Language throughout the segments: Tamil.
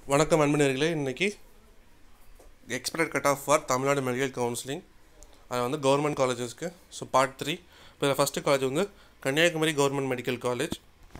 வணக்கம் அன்பனர்களே இன்னைக்கு expected cut off for Tamil Nadu medical counselling அது வந்து கவர்மெண்ட் காலேஜஸ்க்கு ஸோ பார்ட் த்ரீ இப்போ ஃபஸ்ட்டு காலேஜ் வந்து Kanyakumari government medical college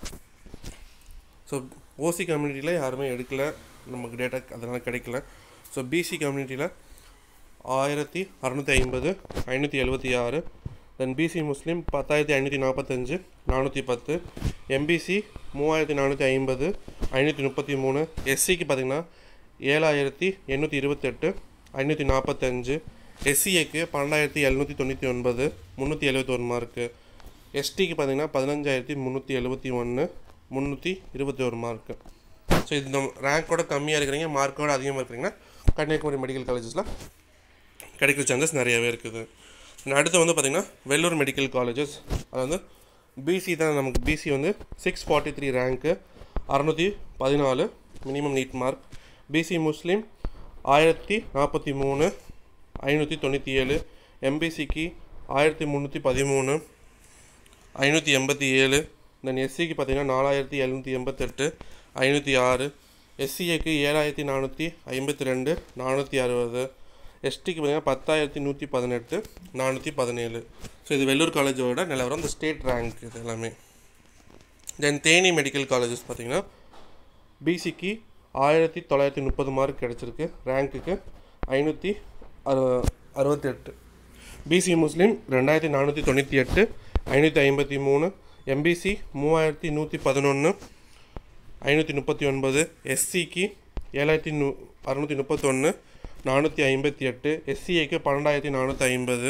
so OC கம்யூனிட்டியில் யாருமே எடுக்கல நமக்கு டேட்டா அதனால் கிடைக்கல ஸோ பிசி கம்யூனிட்டியில் ஆயிரத்தி அறநூற்றி ஐம்பது ஐநூற்றி எழுபத்தி ஆறு தென் பிசி முஸ்லீம் பத்தாயிரத்தி ஐநூற்றி நாற்பத்தஞ்சு நானூற்றி பத்து எம்பிசி மூவாயிரத்தி நானூற்றி ஐம்பது ஐநூற்றி முப்பத்தி மூணு எஸ்சிக்கு பார்த்திங்கன்னா ஏழாயிரத்தி எண்ணூற்றி இருபத்தெட்டு ஐநூற்றி நாற்பத்தஞ்சு எஸ்சிஏக்கு பன்னெண்டாயிரத்தி எழுநூற்றி தொண்ணூற்றி ஒன்பது முந்நூற்றி எழுபத்தொன்று மார்க்கு எஸ்டிக்கு பார்த்திங்கன்னா பதினஞ்சாயிரத்தி முந்நூற்றி எழுபத்தி ஒன்று முந்நூற்றி இருபத்தி ஒரு மார்க்கு ஸோ இது நம்ம ரேங்கோட கம்மியாக இருக்கிறீங்க மார்க்கோட அதிகமாக இருக்கிறீங்கன்னா கன்னியாகுமரி மெடிக்கல் காலேஜஸில் கிடைக்கிற சான்சஸ் நிறையவே இருக்குது And அடுத்து வந்து பார்த்திங்கன்னா வெள்ளூர் மெடிக்கல் காலேஜஸ் அது வந்து பிசி தான் நமக்கு பிசி வந்து சிக்ஸ் ஃபார்ட்டி த்ரீ ரேங்க்கு அறநூற்றி பதினாலு minimum NEET mark BC Muslim ஆயிரத்தி நாற்பத்தி மூணு ஐநூற்றி தொண்ணூற்றி ஏழு எம்பிசிக்கு ஆயிரத்தி முந்நூற்றி பதிமூணு ஐநூற்றி எண்பத்தி ஏழு தென் எஸ்சிக்கு பார்த்தீங்கன்னா நாலாயிரத்தி எழுநூற்றி எண்பத்தெட்டு ஐநூற்றி ஆறு எஸ்சிஏக்கு ஏழாயிரத்தி நானூற்றி ஐம்பத்தி ரெண்டு நானூற்றி அறுபது எஸ்டிக்கு பார்த்தீங்கன்னா பத்தாயிரத்தி நூற்றி பதினெட்டு நானூற்றி பதினேழு ஸோ இது வெள்ளூர் காலேஜோட நிலவரம் இந்த ஸ்டேட் ரேங்க் இது எல்லாமே தென் தேனி மெடிக்கல் காலேஜஸ் பார்த்தீங்கன்னா பிசிக்கு ஆயிரத்தி தொள்ளாயிரத்தி முப்பது மார்க் கிடச்சிருக்கு ரேங்க்குக்கு ஐநூற்றி அறு அறுபத்தெட்டு பிசி முஸ்லீம் ரெண்டாயிரத்தி நானூற்றி தொண்ணூற்றி எட்டு ஐநூற்றி ஐம்பத்தி மூணு எம்பிசி மூவாயிரத்தி நூற்றி பதினொன்று ஐநூற்றி முப்பத்தி ஒன்பது எஸ்சிக்கு ஏழாயிரத்தி நூ அறுநூற்றி முப்பத்தொன்று நானூற்றி ஐம்பத்தி எட்டு எஸ்சிஏக்கு பன்னெண்டாயிரத்தி நானூற்றி ஐம்பது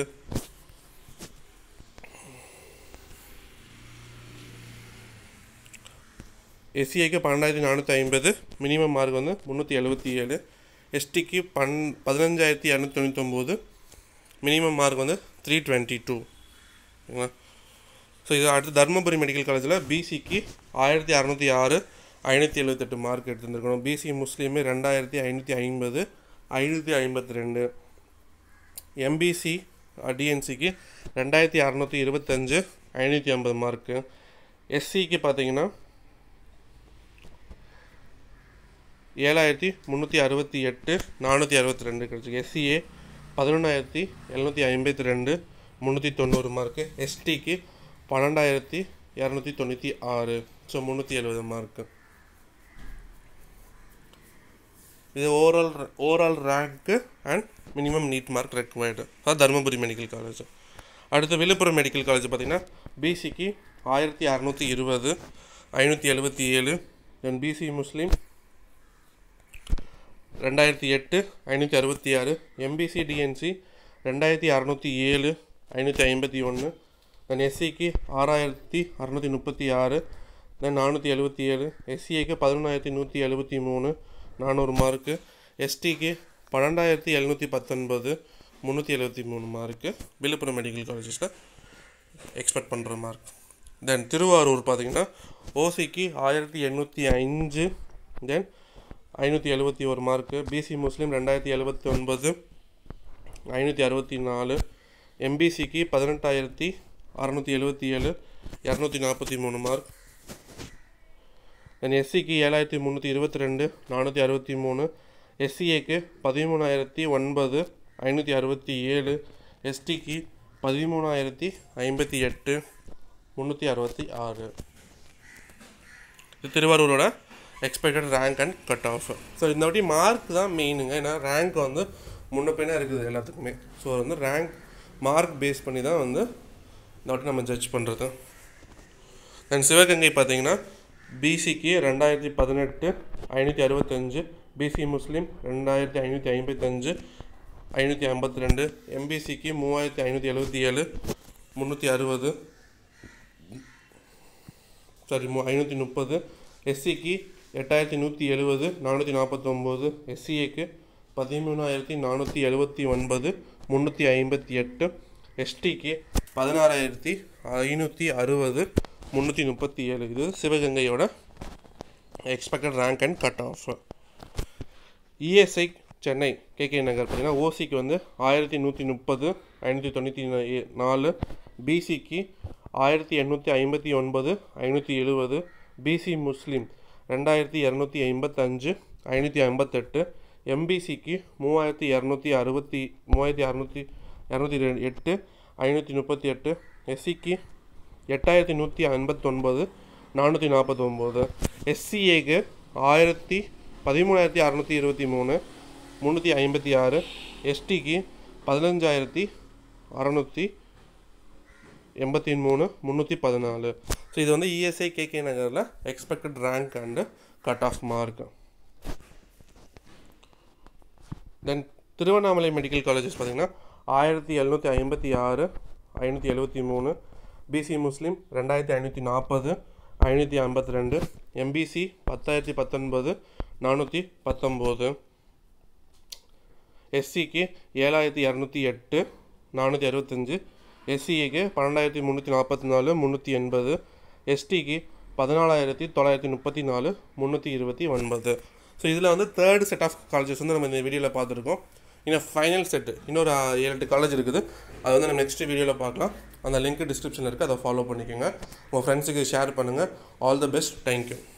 எஸ்சிஐக்கு பன்னெண்டாயிரத்தி நானூற்றி ஐம்பது மினிமம் மார்க் வந்து முந்நூற்றி எழுபத்தி ஏழு எஸ்டிக்கு பன் பதினஞ்சாயிரத்தி இரநூத்தி தொண்ணூத்தொம்போது மினிமம் மார்க் வந்து த்ரீ டுவெண்ட்டி டூ ஓகேங்களா ஸோ இது அடுத்து தருமபுரி மெடிக்கல் காலேஜில் பிசிக்கு ஆயிரத்தி அறநூற்றி ஆறு ஐநூற்றி எழுபத்தெட்டு மார்க் எடுத்துருந்துருக்கணும் பிசி முஸ்லீமு ரெண்டாயிரத்தி ஐநூற்றி ஐம்பது ஐநூற்றி ஐம்பத்தி ரெண்டு எம்பிசி டிஎன்சிக்கு ரெண்டாயிரத்தி அறநூற்றி இருபத்தஞ்சு ஐநூற்றி ஐம்பது மார்க்கு எஸ்சிக்கு பார்த்தீங்கன்னா ஏழாயிரத்தி முந்நூற்றி அறுபத்தி எட்டு நானூற்றி அறுபத்தி ரெண்டு கிடச்சிருக்கு எஸ்சிஏ பதினொன்றாயிரத்தி எழுநூற்றி ஐம்பத்தி ரெண்டு முந்நூற்றி தொண்ணூறு மார்க்கு எஸ்டிக்கு பன்னெண்டாயிரத்தி இரநூத்தி தொண்ணூற்றி ஆறு ஸோ முந்நூற்றி எழுபது மார்க்கு இது ஓவரால் ஓவரால் ரேங்க்கு and minimum NEET mark required அது தருமபுரி மெடிக்கல் காலேஜ் அடுத்து விழுப்புரம் மெடிக்கல் காலேஜ் பார்த்திங்கன்னா பிசிக்கு ஆயிரத்தி அறநூற்றி இருபது ஐநூற்றி எழுபத்தி ஏழு தென் பிசி முஸ்லீம் ரெண்டாயிரத்தி எட்டு ஐநூற்றி அறுபத்தி ஆறு எம்பிசி டிஎன்சி ரெண்டாயிரத்தி அறநூற்றி ஏழு ஐநூற்றி ஐம்பத்தி ஒன்று தென் எஸ்சிக்கு ஆறாயிரத்தி அறநூற்றி முப்பத்தி ஆறு தென் நானூற்றி எழுபத்தி ஏழு எஸ்சிஏக்கு பதினொன்றாயிரத்தி நூற்றி எழுபத்தி மூணு நானூறு மார்க்கு எஸ்டிக்கு பன்னெண்டாயிரத்தி எழுநூற்றி பத்தொன்பது முந்நூற்றி எழுபத்தி மூணு மார்க்கு விழுப்புரம் மெடிக்கல் காலேஜஸில் எக்ஸ்பெக்ட் பண்ணுற மார்க் தென் திருவாரூர் பார்த்தீங்கன்னா ஓசிக்கு ஆயிரத்தி எண்ணூற்றி அஞ்சு தென் ஐநூற்றி எழுபத்தி ஒரு மார்க்கு பிசி முஸ்லீம் ரெண்டாயிரத்தி எழுபத்தி ஒன்பது ஐநூற்றி அறுபத்தி நாலு எம்பிசிக்கு பதினெட்டாயிரத்தி அறநூற்றி எழுபத்தி ஏழு இரநூத்தி நாற்பத்தி மூணு மார்க் தென் எஸ்சிக்கு ஏழாயிரத்தி முந்நூற்றி இருபத்தி ரெண்டு நானூற்றி அறுபத்தி மூணு எஸ்சிஏக்கு பதிமூணாயிரத்தி ஒன்பது ஐநூற்றி அறுபத்தி ஏழு எஸ்டிக்கு பதிமூணாயிரத்தி ஐம்பத்தி எட்டு முந்நூற்றி அறுபத்தி ஆறு இது திருவாரூரோட expected rank and cut off so இந்த வாட்டி மார்க் தான் மெயினுங்க ஏன்னா ரேங்க் வந்து முன்ன பின்ன இருக்குது எல்லாத்துக்குமே ஸோ வந்து ரேங்க் மார்க் பேஸ் பண்ணி தான் வந்து இந்த வாட்டி நம்ம ஜட்ஜ் பண்ணுறது தென் சிவகங்கை பார்த்தீங்கன்னா பிசிக்கு ரெண்டாயிரத்தி பதினெட்டு ஐநூற்றி அறுபத்தஞ்சு பிசி முஸ்லீம் ரெண்டாயிரத்தி ஐநூற்றி ஐம்பத்தஞ்சு ஐநூற்றி ஐம்பத்தி ரெண்டு எம்பிசிக்கு மூவாயிரத்தி ஐநூற்றி எழுபத்தி ஏழு முந்நூற்றி அறுபது சாரி மூ ஐநூற்றி முப்பது எஸ்சிக்கு எட்டாயிரத்தி நூற்றி எழுபது நானூற்றி நாற்பத்தொம்போது எஸ்சிஏக்கு பதிமூணாயிரத்தி நானூற்றி எழுபத்தி ஒன்பது முந்நூற்றி ஐம்பத்தி எட்டு எஸ்டிக்கு பதினாறாயிரத்தி ஐநூற்றி அறுபது முந்நூற்றி முப்பத்தி ஏழு இது சிவகங்கையோட expected rank and cut off ESI Chennai KK Nagar பார்த்தீங்கன்னா ஓசிக்கு வந்து ஆயிரத்தி நூற்றி முப்பது ஐநூற்றி தொண்ணூற்றி நாலு பிசிக்கு ஆயிரத்தி எண்ணூற்றி ஐம்பத்தி ஒன்பது ஐநூற்றி எழுபது பிசி முஸ்லீம் ரெண்டாயிரத்தி இரநூத்தி ஐம்பத்தஞ்சு ஐநூற்றி ஐம்பத்தெட்டு எம்பிசிக்கு மூவாயிரத்தி இரநூத்தி அறுபத்தி மூவாயிரத்தி அறநூற்றி இரநூத்தி ரெ எட்டு ஐநூற்றி முப்பத்தி எட்டு எஸ்சிக்கு எட்டாயிரத்தி நூற்றி ஐம்பத்தொன்பது நானூற்றி நாற்பத்தொம்போது எஸ்சிஏக்கு ஆயிரத்தி பதிமூணாயிரத்தி அறநூற்றி இருபத்தி மூணு முந்நூற்றி ஐம்பத்தி ஆறு எஸ்டிக்கு பதினஞ்சாயிரத்தி அறநூற்றி எண்பத்தி மூணு முந்நூற்றி பதினாலு ஸோ இது வந்து இஎஸ்ஐ கேகே நகரில் expected rank and cut off mark then Tiruvannamalai medical colleges பார்த்திங்கன்னா ஆயிரத்தி எழுநூற்றி ஐம்பத்தி ஆறு ஐநூற்றி எழுபத்தி மூணு பிசி முஸ்லீம் ரெண்டாயிரத்தி ஐநூற்றி நாற்பது ஐநூற்றி ஐம்பத்தி ரெண்டு எம்பிசி பத்தாயிரத்தி பத்தொன்பது நானூற்றி பத்தொம்போது எஸ்சிக்கு ஏழாயிரத்தி இரநூத்தி எட்டு நானூற்றி அறுபத்தஞ்சு எஸ்சிஏக்கு பன்னெண்டாயிரத்தி முந்நூற்றி நாற்பத்தி நாலு முந்நூற்றி எண்பது எஸ்டிக்கு பதினாலாயிரத்தி தொள்ளாயிரத்தி முப்பத்தி நாலு முந்நூற்றி இருபத்தி ஒன்பது ஸோ இதில் வந்து தேர்ட் செட் ஆஃப் காலேஜஸ் வந்து நம்ம இந்த வீடியோவில் பார்த்துருக்கோம் இன்னும் ஃபைனல் செட்டு இன்னொரு ஆ, ஏழு எட்டு காலேஜ் இருக்குது அது வந்து நம்ம நெக்ஸ்ட் வீடியோவில் பார்க்கலாம் அந்த லிங்க் டிஸ்கிரிப்ஷனில் இருக்குது அதை ஃபாலோ பண்ணிக்கோங்க உங்கள் ஃப்ரெண்ட்ஸுக்கு ஷேர் பண்ணுங்கள் ஆல் த பெஸ்ட் தேங்க்யூ